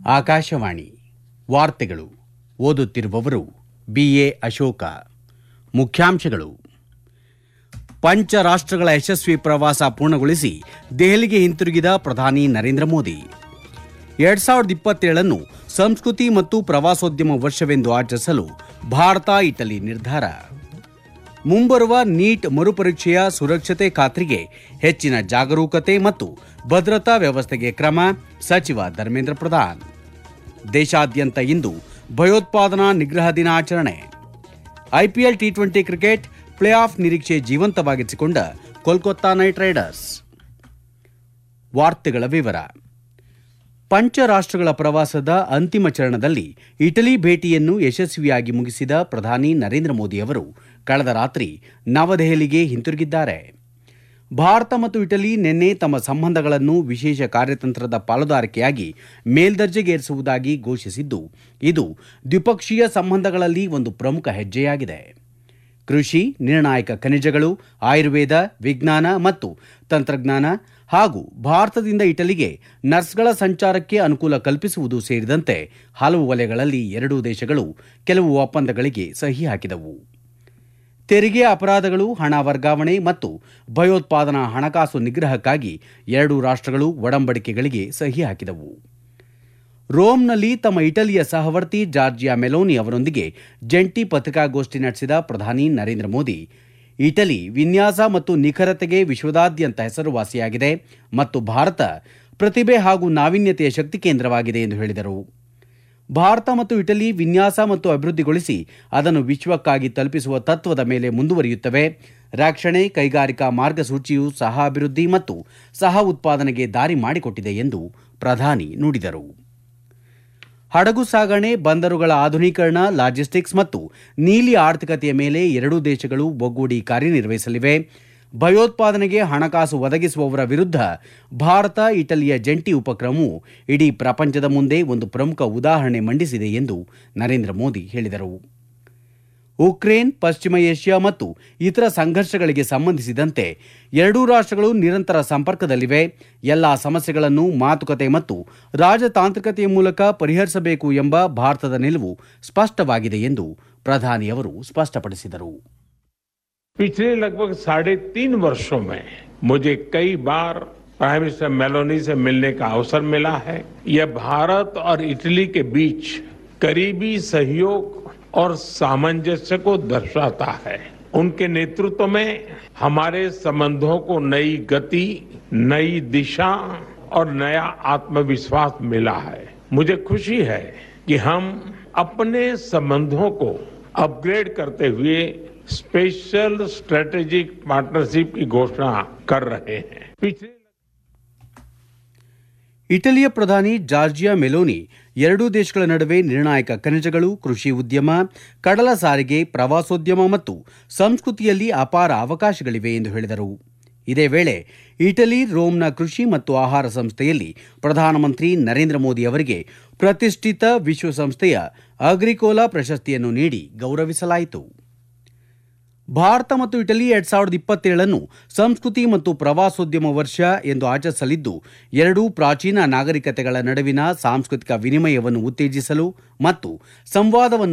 ಆಕಾಶವಾಣಿ ವಾರ್ತೆಗಳು ಓದುತ್ತಿರುವವರು ಬಿಎ ಅಶೋಕ ಮುಖ್ಯಾಂಶಗಳು ಪಂಚ ರಾಷ್ಟ್ರಗಳ ಯಶಸ್ವಿ ಪ್ರವಾಸ ಪೂರ್ಣಗೊಳಿಸಿ ದೆಹಲಿಗೆ ಹಿಂತಿರುಗಿದ ಪ್ರಧಾನಿ ನರೇಂದ್ರ ಮೋದಿ ಎರಡ್ ಸಾವಿರದ ಇಪ್ಪತ್ತೇಳನ್ನು ಸಂಸ್ಕೃತಿ ಮತ್ತು ಪ್ರವಾಸೋದ್ಯಮ ವರ್ಷವೆಂದು ಆಚರಿಸಲು ಭಾರತ ಇಟಲಿ ನಿರ್ಧಾರ ಮುಂಬರುವ ನೀಟ್ ಮರುಪರೀಕ್ಷೆಯ ಸುರಕ್ಷತೆ ಖಾತ್ರಿಗೆ ಹೆಚ್ಚಿನ ಜಾಗರೂಕತೆ ಮತ್ತು ಭದ್ರತಾ ವ್ಯವಸ್ಥೆಗೆ ಕ್ರಮ ಸಚಿವ ಧರ್ಮೇಂದ್ರ ಪ್ರಧಾನ್ ದೇಶಾದ್ಯಂತ ಇಂದು ಭಯೋತ್ಪಾದನಾ ನಿಗ್ರಹ ದಿನಾಚರಣೆ IPL T twenty cricket play off ನಿರೀಕ್ಷೆ ಜೀವಂತವಾಗಿಸಿಕೊಂಡ ಕೋಲ್ಕತ್ತಾ ನೈಟ್ ರೈಡರ್ಸ್ ವಾರ್ತೆಗಳ ವಿವರ ಪಂಚರಾಷ್ಟ್ರಗಳ ಪ್ರವಾಸದ ಅಂತಿಮ ಚರಣದಲ್ಲಿ ಇಟಲಿ ಭೇಟಿಯನ್ನು ಯಶಸ್ವಿಯಾಗಿ ಮುಗಿಸಿದ ಪ್ರಧಾನಿ ನರೇಂದ್ರ ಮೋದಿ ಅವರು ಕಳೆದ ರಾತ್ರಿ ನವದೆಹಲಿಗೆ ಹಿಂತಿರುಗಿದ್ದಾರೆ ಭಾರತ ಮತ್ತು ಇಟಲಿ ನಿನ್ನೆ ತಮ್ಮ ಸಂಬಂಧಗಳನ್ನು ವಿಶೇಷ ಕಾರ್ಯತಂತ್ರದ ಪಾಲುದಾರಿಕೆಯಾಗಿ ಮೇಲ್ದರ್ಜೆಗೇರಿಸುವುದಾಗಿ ಘೋಷಿಸಿದ್ದು ಇದು ದ್ವಿಪಕ್ಷೀಯ ಸಂಬಂಧಗಳಲ್ಲಿ ಒಂದು ಪ್ರಮುಖ ಹೆಜ್ಜೆಯಾಗಿದೆ ಕೃಷಿ ನಿರ್ಣಾಯಕ ಖನಿಜಗಳು ಆಯುರ್ವೇದ ವಿಜ್ಞಾನ ಮತ್ತು ತಂತ್ರಜ್ಞಾನ ಹಾಗೂ ಭಾರತದಿಂದ ಇಟಲಿಗೆ ನರ್ಸ್ಗಳ ಸಂಚಾರಕ್ಕೆ ಅನುಕೂಲ ಕಲ್ಪಿಸುವುದು ಸೇರಿದಂತೆ ಹಲವು ವಲಯಗಳಲ್ಲಿ ಎರಡೂ ದೇಶಗಳು ಕೆಲವು ಒಪ್ಪಂದಗಳಿಗೆ ಸಹಿ ಹಾಕಿದವು ತೆರಿಗೆ ಅಪರಾಧಗಳು ಹಣ ವರ್ಗಾವಣೆ ಮತ್ತು ಭಯೋತ್ಪಾದನಾ ಹಣಕಾಸು ನಿಗ್ರಹಕ್ಕಾಗಿ ಎರಡೂ ರಾಷ್ಟ್ರಗಳು ಒಡಂಬಡಿಕೆಗಳಿಗೆ ಸಹಿ ಹಾಕಿದವು ರೋಮ್ನಲ್ಲಿ ತಮ್ಮ ಇಟಲಿಯ ಸಹವರ್ತಿ ಜಾರ್ಜಿಯಾ ಮೆಲೋನಿ ಅವರೊಂದಿಗೆ ಜಂಟಿ ಪತ್ರಿಕಾಗೋಷ್ಠಿ ನಡೆಸಿದ ಪ್ರಧಾನಿ ನರೇಂದ್ರ ಮೋದಿ ಇಟಲಿ ವಿನ್ಯಾಸ ಮತ್ತು ನಿಖರತೆಗೆ ವಿಶ್ವದಾದ್ಯಂತ ಹೆಸರುವಾಸಿಯಾಗಿದೆ ಮತ್ತು ಭಾರತ ಪ್ರತಿಭೆ ಹಾಗೂ ನಾವೀನ್ಯತೆಯ ಶಕ್ತಿ ಕೇಂದ್ರವಾಗಿದೆ ಎಂದು ಹೇಳಿದರು ಭಾರತ ಮತ್ತು ಇಟಲಿ ವಿನ್ಯಾಸ ಮತ್ತು ಅಭಿವೃದ್ಧಿಗೊಳಿಸಿ ಅದನ್ನು ವಿಶ್ವಕ್ಕಾಗಿ ತಲುಪಿಸುವ ತತ್ವದ ಮೇಲೆ ಮುಂದುವರಿಯುತ್ತವೆ ರಕ್ಷಣೆ ಕೈಗಾರಿಕಾ ಮಾರ್ಗಸೂಚಿಯು ಸಹ ಅಭಿವೃದ್ಧಿ ಮತ್ತು ಸಹ ಉತ್ಪಾದನೆಗೆ ದಾರಿ ಮಾಡಿಕೊಟ್ಟಿದೆ ಎಂದು ಪ್ರಧಾನಿ ನುಡಿದರು ಹಡಗು ಸಾಗಣೆ ಬಂದರುಗಳ ಆಧುನೀಕರಣ ಲಾಜಿಸ್ಟಿಕ್ಸ್ ಮತ್ತು ನೀಲಿ ಆರ್ಥಿಕತೆಯ ಮೇಲೆ ಎರಡೂ ದೇಶಗಳು ಒಗ್ಗೂಡಿ ಕಾರ್ಯನಿರ್ವಹಿಸಲಿವೆ ಭಯೋತ್ಪಾದನೆಗೆ ಹಣಕಾಸು ಒದಗಿಸುವವರ ವಿರುದ್ಧ ಭಾರತ ಇಟಲಿಯ ಜಂಟಿ ಉಪಕ್ರಮವು ಇಡೀ ಪ್ರಪಂಚದ ಮುಂದೆ ಒಂದು ಪ್ರಮುಖ ಉದಾಹರಣೆ ಮಂಡಿಸಿದೆ ಎಂದು ನರೇಂದ್ರ ಮೋದಿ ಹೇಳಿದರು ಉಕ್ರೇನ್ ಪಶ್ಚಿಮ ಏಷ್ಯಾ ಮತ್ತು ಇತರ ಸಂಘರ್ಷಗಳಿಗೆ ಸಂಬಂಧಿಸಿದಂತೆ ಎರಡೂ ರಾಷ್ಟ್ರಗಳು ನಿರಂತರ ಸಂಪರ್ಕದಲ್ಲಿವೆ ಎಲ್ಲಾ ಸಮಸ್ಯೆಗಳನ್ನು ಮಾತುಕತೆ ಮತ್ತು ರಾಜತಾಂತ್ರಿಕತೆಯ ಮೂಲಕ ಪರಿಹರಿಸಬೇಕು ಎಂಬ ಭಾರತದ ನಿಲುವು ಸ್ಪಷ್ಟವಾಗಿದೆ ಎಂದು ಪ್ರಧಾನಿ ಅವರು ಸ್ಪಷ್ಟಪಡಿಸಿದರು पिछले लगभग साढ़े तीन वर्षों में मुझे कई बार प्राइम मिनिस्टर मेलोनी से मिलने का अवसर मिला है यह भारत और इटली के बीच करीबी सहयोग और सामंजस्य को दर्शाता है उनके नेतृत्व में हमारे संबंधों को नई गति नई दिशा और नया आत्मविश्वास मिला है मुझे खुशी है कि हम अपने संबंधों को अपग्रेड करते हुए स्पेशल स्ट्रेटेजिक पार्टनरशिप की घोषणा कर रहे हैं पिछले ಇಟಲಿಯ ಪ್ರಧಾನಿ ಜಾರ್ಜಿಯಾ ಮೆಲೋನಿ ಎರಡೂ ದೇಶಗಳ ನಡುವೆ ನಿರ್ಣಾಯಕ ಖನಿಜಗಳು ಕೃಷಿ ಉದ್ಯಮ ಕಡಲ ಸಾರಿಗೆ ಪ್ರವಾಸೋದ್ಯಮ ಮತ್ತು ಸಂಸ್ಕೃತಿಯಲ್ಲಿ ಅಪಾರ ಅವಕಾಶಗಳಿವೆ ಎಂದು ಹೇಳಿದರು ಇದೇ ವೇಳೆ ಇಟಲಿ ರೋಮ್ನ ಕೃಷಿ ಮತ್ತು ಆಹಾರ ಸಂಸ್ಥೆಯಲ್ಲಿ ಪ್ರಧಾನಮಂತ್ರಿ ನರೇಂದ್ರ ಮೋದಿ ಅವರಿಗೆ ಪ್ರತಿಷ್ಠಿತ ವಿಶ್ವಸಂಸ್ಥೆಯ ಅಗ್ರಿಕೋಲಾ ಪ್ರಶಸ್ತಿಯನ್ನು ನೀಡಿ ಗೌರವಿಸಲಾಯಿತು ಭಾರತ ಮತ್ತು ಇಟಲಿ ಎರಡ್ ಸಾವಿರದ ಇಪ್ಪತ್ತೇಳನ್ನು ಸಂಸ್ಕೃತಿ ಮತ್ತು ಪ್ರವಾಸೋದ್ಯಮ ವರ್ಷ ಎಂದು ಆಚರಿಸಲಿದ್ದು ಎರಡೂ ಪ್ರಾಚೀನ ನಾಗರಿಕತೆಗಳ ನಡುವಿನ ಸಾಂಸ್ಕೃತಿಕ ವಿನಿಮಯವನ್ನು ಉತ್ತೇಜಿಸಲು ಮತ್ತು ಸಂವಾದವನ್ನು